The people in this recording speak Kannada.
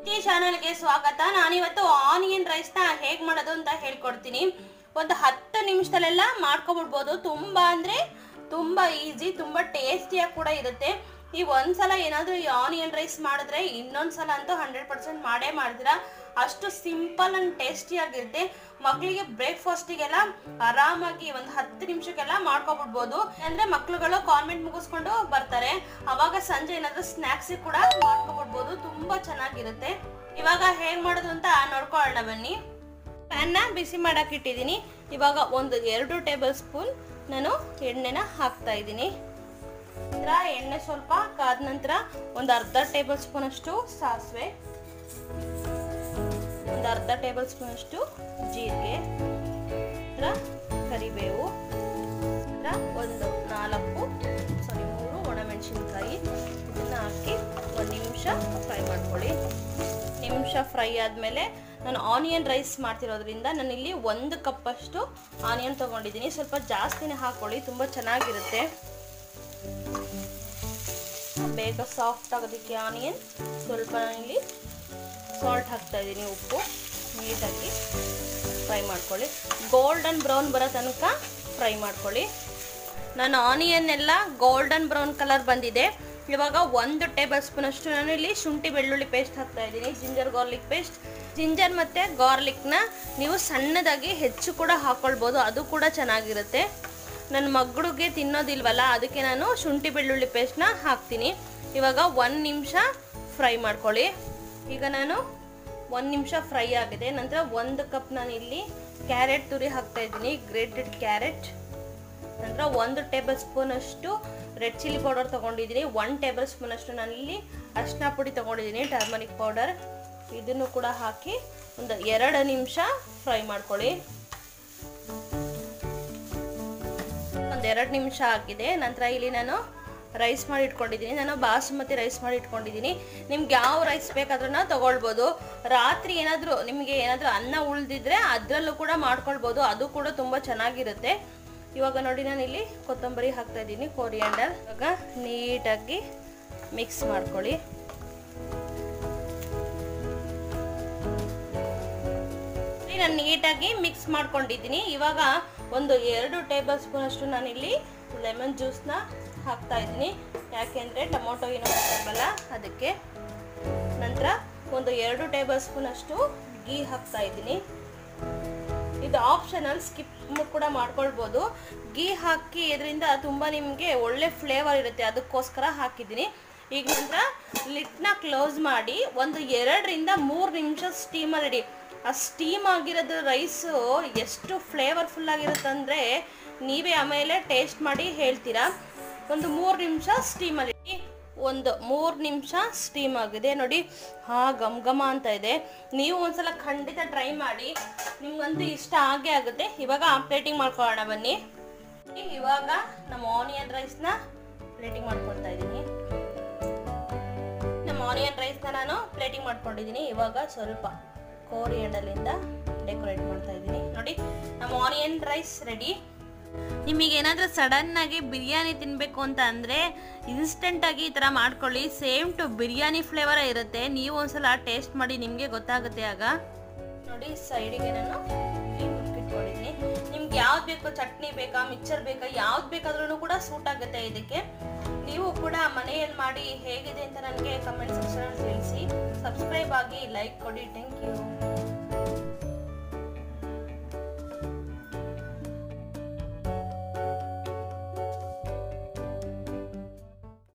ಈ ಚಾನಲ್ಗೆ ಸ್ವಾಗತ ನಾನಿವತ್ತು ಆನಿಯನ್ ರೈಸ್ನ ಹೇಗೆ ಮಾಡೋದು ಅಂತ ಹೇಳ್ಕೊಡ್ತೀನಿ ಒಂದು ಹತ್ತು ನಿಮಿಷದಲ್ಲೆಲ್ಲ ಮಾಡ್ಕೊಬಿಡ್ಬೋದು ತುಂಬ ಅಂದರೆ ತುಂಬ ಈಸಿ ತುಂಬ ಟೇಸ್ಟಿಯಾಗಿ ಕೂಡ ಇರುತ್ತೆ ನೀವು ಒಂದ್ಸಲ ಏನಾದರೂ ಈ ಆನಿಯನ್ ರೈಸ್ ಮಾಡಿದ್ರೆ ಇನ್ನೊಂದು ಸಲ ಅಂತೂ ಹಂಡ್ರೆಡ್ ಪರ್ಸೆಂಟ್ ಮಾಡೇ ಮಾಡ್ತೀರಾ ಅಷ್ಟು ಸಿಂಪಲ್ ಆ್ಯಂಡ್ ಟೇಸ್ಟಿಯಾಗಿರುತ್ತೆ ಮಕ್ಕಳಿಗೆ ಬ್ರೇಕ್ಫಾಸ್ಟಿಗೆಲ್ಲ ಆರಾಮಾಗಿ ಒಂದು ಹತ್ತು ನಿಮಿಷಕ್ಕೆಲ್ಲ ಮಾಡ್ಕೊಬಿಡ್ಬೋದು ಅಂದರೆ ಮಕ್ಳುಗಳು ಕಾನ್ವೆಂಟ್ ಮುಗಿಸ್ಕೊಂಡು ಬರ್ತಾರೆ ಅವಾಗ ಸಂಜೆ ಏನಾದರೂ ಸ್ನ್ಯಾಕ್ಸಿಗೆ ಕೂಡ ಮಾಡ್ಕೊಬಿಡ್ಬೋದು ತುಂಬ ಚೆನ್ನಾಗಿರುತ್ತೆ ಇವಾಗ ಹೇಗೆ ಮಾಡೋದು ಅಂತ ನೋಡ್ಕೊಳ್ಳೋಣ ಬನ್ನಿ ಪ್ಯಾನ್ನ ಬಿಸಿ ಮಾಡಕ್ಕೆ ಇಟ್ಟಿದ್ದೀನಿ ಇವಾಗ ಒಂದು ಎರಡು ಟೇಬಲ್ ಸ್ಪೂನ್ ನಾನು ಎಣ್ಣೆನ ಹಾಕ್ತಾ ಇದ್ದೀನಿ ನಂತರ ಎಣ್ಣೆ ಸ್ವಲ್ಪ ಕಾದ ನಂತರ ಒಂದು ಅರ್ಧ ಟೇಬಲ್ ಸ್ಪೂನ್ ಅಷ್ಟು ಸಾಸಿವೆ ಒಂದು ಅರ್ಧ ಟೇಬಲ್ ಸ್ಪೂನ್ ಅಷ್ಟು ಜೀರಿಗೆ ನಂತರ ಕರಿಬೇವು ನಂತರ ಒಂದು ನಾಲ್ಕು ಸಾರಿ ಮೂರು ಒಣಮೆಣಸಿನ್ಕಾಯಿ ಇದನ್ನು ಹಾಕಿ ಒಂದು ನಿಮಿಷ ಫ್ರೈ ಮಾಡ್ಕೊಳ್ಳಿ ನಿಮಿಷ ಫ್ರೈ ಆದಮೇಲೆ ನಾನು ಆನಿಯನ್ ರೈಸ್ ಮಾಡ್ತಿರೋದ್ರಿಂದ ನಾನಿಲ್ಲಿ ಒಂದು ಕಪ್ಪಷ್ಟು ಆನಿಯನ್ ತೊಗೊಂಡಿದ್ದೀನಿ ಸ್ವಲ್ಪ ಜಾಸ್ತಿನೇ ಹಾಕ್ಕೊಳ್ಳಿ ತುಂಬ ಚೆನ್ನಾಗಿರುತ್ತೆ ಬೇಗ ಸಾಫ್ಟ್ ಆಗೋದಕ್ಕೆ ಆನಿಯನ್ ಸ್ವಲ್ಪ ನಾನಿಲ್ಲಿ ಸಾಲ್ಟ್ ಹಾಕ್ತಾ ಇದ್ದೀನಿ ಉಪ್ಪು ನೀಟಾಗಿ ಫ್ರೈ ಮಾಡ್ಕೊಳ್ಳಿ ಗೋಲ್ಡನ್ ಬ್ರೌನ್ ಬರೋ ತನಕ ಫ್ರೈ ಮಾಡ್ಕೊಳ್ಳಿ ನಾನು ಆನಿಯನ್ ಎಲ್ಲ ಗೋಲ್ಡನ್ ಬ್ರೌನ್ ಕಲರ್ ಬಂದಿದೆ ಇವಾಗ ಒಂದು ಟೇಬಲ್ ಸ್ಪೂನ್ ಅಷ್ಟು ನಾನು ಇಲ್ಲಿ ಶುಂಠಿ ಬೆಳ್ಳುಳ್ಳಿ ಪೇಸ್ಟ್ ಹಾಕ್ತಾ ಇದ್ದೀನಿ ಜಿಂಜರ್ ಗಾರ್ಲಿಕ್ ಪೇಸ್ಟ್ ಜಿಂಜರ್ ಮತ್ತು ಗಾರ್ಲಿಕ್ನ ನೀವು ಸಣ್ಣದಾಗಿ ಹೆಚ್ಚು ಕೂಡ ಹಾಕ್ಕೊಳ್ಬೋದು ಅದು ಕೂಡ ಚೆನ್ನಾಗಿರುತ್ತೆ ನನ್ನ ಮಗಳಿಗೆ ತಿನ್ನೋದಿಲ್ವಲ್ಲ ಅದಕ್ಕೆ ನಾನು ಶುಂಠಿ ಬೆಳ್ಳುಳ್ಳಿ ಪೇಸ್ಟ್ನ ಹಾಕ್ತೀನಿ ಇವಾಗ ಒಂದು ನಿಮಿಷ ಫ್ರೈ ಮಾಡ್ಕೊಳ್ಳಿ ಈಗ ನಾನು ಒಂದು ನಿಮಿಷ ಫ್ರೈ ಆಗಿದೆ ನಂತರ ಒಂದು ಕಪ್ ನಾನು ಇಲ್ಲಿ ಕ್ಯಾರೆಟ್ ತುರಿ ಹಾಕ್ತಾ ಇದ್ದೀನಿ ಗ್ರೇಟೆಡ್ ಕ್ಯಾರೆಟ್ ನಂತರ ಒಂದು ಟೇಬಲ್ ಸ್ಪೂನ್ ಅಷ್ಟು ರೆಡ್ ಚಿಲ್ಲಿ ಪೌಡರ್ ತೊಗೊಂಡಿದ್ದೀನಿ ಒನ್ ಟೇಬಲ್ ಸ್ಪೂನ್ ಅಷ್ಟು ನಾನಿಲ್ಲಿ ಅರಿಶಿನ ಪುಡಿ ತೊಗೊಂಡಿದ್ದೀನಿ ಟರ್ಮರಿಕ್ ಪೌಡರ್ ಇದನ್ನು ಕೂಡ ಹಾಕಿ ಒಂದು ಎರಡು ನಿಮಿಷ ಫ್ರೈ ಮಾಡ್ಕೊಳ್ಳಿ ಒಂದು ಎರಡು ನಿಮಿಷ ಆಗಿದೆ ನಂತರ ಇಲ್ಲಿ ನಾನು ರೈಸ್ ಮಾಡಿ ಇಟ್ಕೊಂಡಿದ್ದೀನಿ ನಾನು ಬಾಸುಮತಿ ರೈಸ್ ಮಾಡಿ ಇಟ್ಕೊಂಡಿದ್ದೀನಿ ನಿಮ್ಗೆ ಯಾವ ರೈಸ್ ಬೇಕಾದ್ರೂ ನಾವು ತೊಗೊಳ್ಬೋದು ರಾತ್ರಿ ಏನಾದರೂ ನಿಮಗೆ ಏನಾದರೂ ಅನ್ನ ಉಳಿದಿದ್ರೆ ಅದರಲ್ಲೂ ಕೂಡ ಮಾಡ್ಕೊಳ್ಬೋದು ಅದು ಕೂಡ ತುಂಬ ಚೆನ್ನಾಗಿರುತ್ತೆ ಇವಾಗ ನೋಡಿ ನಾನು ಇಲ್ಲಿ ಕೊತ್ತಂಬರಿ ಹಾಕ್ತಾ ಇದ್ದೀನಿ ಕೋರಿಯಾಂಡರ್ ಇವಾಗ ನೀಟಾಗಿ ಮಿಕ್ಸ್ ಮಾಡ್ಕೊಳ್ಳಿ ನಾನು ನೀಟಾಗಿ ಮಿಕ್ಸ್ ಮಾಡ್ಕೊಂಡಿದ್ದೀನಿ ಇವಾಗ ಒಂದು ಎರಡು ಟೇಬಲ್ ಸ್ಪೂನ್ ಅಷ್ಟು ನಾನಿಲ್ಲಿ ಲೆಮನ್ ಜ್ಯೂಸ್ನ ಹಾಕ್ತಾ ಇದ್ದೀನಿ ಯಾಕೆಂದರೆ ಟೊಮೊಟೊ ಏನೋ ಹಾಕಲ್ಲ ಅದಕ್ಕೆ ನಂತರ ಒಂದು ಎರಡು ಟೇಬಲ್ ಸ್ಪೂನ್ ಅಷ್ಟು ಗೀ ಹಾಕ್ತಾ ಇದ್ದೀನಿ ಇದು ಆಪ್ಷನಲ್ ಸ್ಕಿಪ್ ಕೂಡ ಮಾಡ್ಕೊಳ್ಬೋದು ಗೀ ಹಾಕಿ ಇದರಿಂದ ತುಂಬ ನಿಮಗೆ ಒಳ್ಳೆ ಫ್ಲೇವರ್ ಇರುತ್ತೆ ಅದಕ್ಕೋಸ್ಕರ ಹಾಕಿದ್ದೀನಿ ಈಗ ನಂತರ ಲಿಟ್ನ ಕ್ಲೋಸ್ ಮಾಡಿ ಒಂದು ಎರಡರಿಂದ ಮೂರು ನಿಮಿಷ ಸ್ಟೀಮಲ್ಲಿ ಇಡಿ ಆ ಸ್ಟೀಮ್ ಆಗಿರೋದು ರೈಸು ಎಷ್ಟು ಫ್ಲೇವರ್ಫುಲ್ ಆಗಿರುತ್ತಂದರೆ ನೀವೇ ಆಮೇಲೆ ಟೇಸ್ಟ್ ಮಾಡಿ ಹೇಳ್ತೀರಾ ಒಂದು ಮೂರು ನಿಮಿಷ ಸ್ಟೀಮಲ್ಲಿ ಇಡಿ ಒಂದು ಮೂರು ನಿಮಿಷ ಸ್ಟೀಮ್ ಆಗಿದೆ ನೋಡಿ ಹಾ ಘಮ್ ಘಮ ಅಂತ ಇದೆ ನೀವು ಒಂದ್ಸಲ ಖಂಡಿತ ಟ್ರೈ ಮಾಡಿ ನಿಮ್ಗಂತೂ ಇಷ್ಟ ಆಗೇ ಆಗುತ್ತೆ ಇವಾಗ ಪ್ಲೇಟಿಂಗ್ ಮಾಡ್ಕೊಳ್ಳೋಣ ಬನ್ನಿ ಇವಾಗ ನಮ್ಮ ಆನಿಯನ್ ರೈಸ್ನ ಪ್ಲೇಟಿಂಗ್ ಮಾಡ್ಕೊಳ್ತಾ ಇದ್ದೀನಿ ನಮ್ಮ ಆನಿಯನ್ ರೈಸ್ನ ನಾನು ಪ್ಲೇಟಿಂಗ್ ಮಾಡ್ಕೊಂಡಿದ್ದೀನಿ ಇವಾಗ ಸ್ವಲ್ಪ ಕೋರಿಯಂಡಲಿಂದ ಡೆಕೋರೇಟ್ ಮಾಡ್ತಾ ಇದ್ದೀನಿ ನೋಡಿ ನಮ್ಮ ಆನಿಯನ್ ರೈಸ್ ರೆಡಿ ನಿಮಗೆ ಏನಾದರೂ ಸಡನ್ನಾಗಿ ಬಿರಿಯಾನಿ ತಿನ್ನಬೇಕು ಅಂತ ಅಂದರೆ ಇನ್ಸ್ಟೆಂಟಾಗಿ ಈ ಥರ ಮಾಡ್ಕೊಳ್ಳಿ ಸೇಮ್ ಟು ಬಿರಿಯಾನಿ ಫ್ಲೇವರೇ ಇರುತ್ತೆ ನೀವು ಒಂದ್ಸಲ ಟೇಸ್ಟ್ ಮಾಡಿ ನಿಮಗೆ ಗೊತ್ತಾಗುತ್ತೆ ಆಗ ನೋಡಿ ಸೈಡಿಗೆ ನಾನು ಇಟ್ಕೊಂಡಿದ್ದೀನಿ ನಿಮ್ಗೆ ಯಾವ್ದು ಬೇಕು ಚಟ್ನಿ ಬೇಕಾ ಮಿಕ್ಸರ್ ಬೇಕಾ ಯಾವ್ದು ಬೇಕಾದ್ರೂ ಕೂಡ ಸೂಟ್ ಆಗುತ್ತೆ ಇದಕ್ಕೆ ನೀವು ಕೂಡ ಮನೆಯಲ್ಲಿ ಮಾಡಿ ಹೇಗಿದೆ ಅಂತ ನನಗೆ ಕಮೆಂಟ್ ಸೆಕ್ಷನ್ ತಿಳಿಸಿ ಸಬ್ಸ್ಕ್ರೈಬ್ ಆಗಿ ಲೈಕ್ ಕೊಡಿ ಥ್ಯಾಂಕ್ ಯು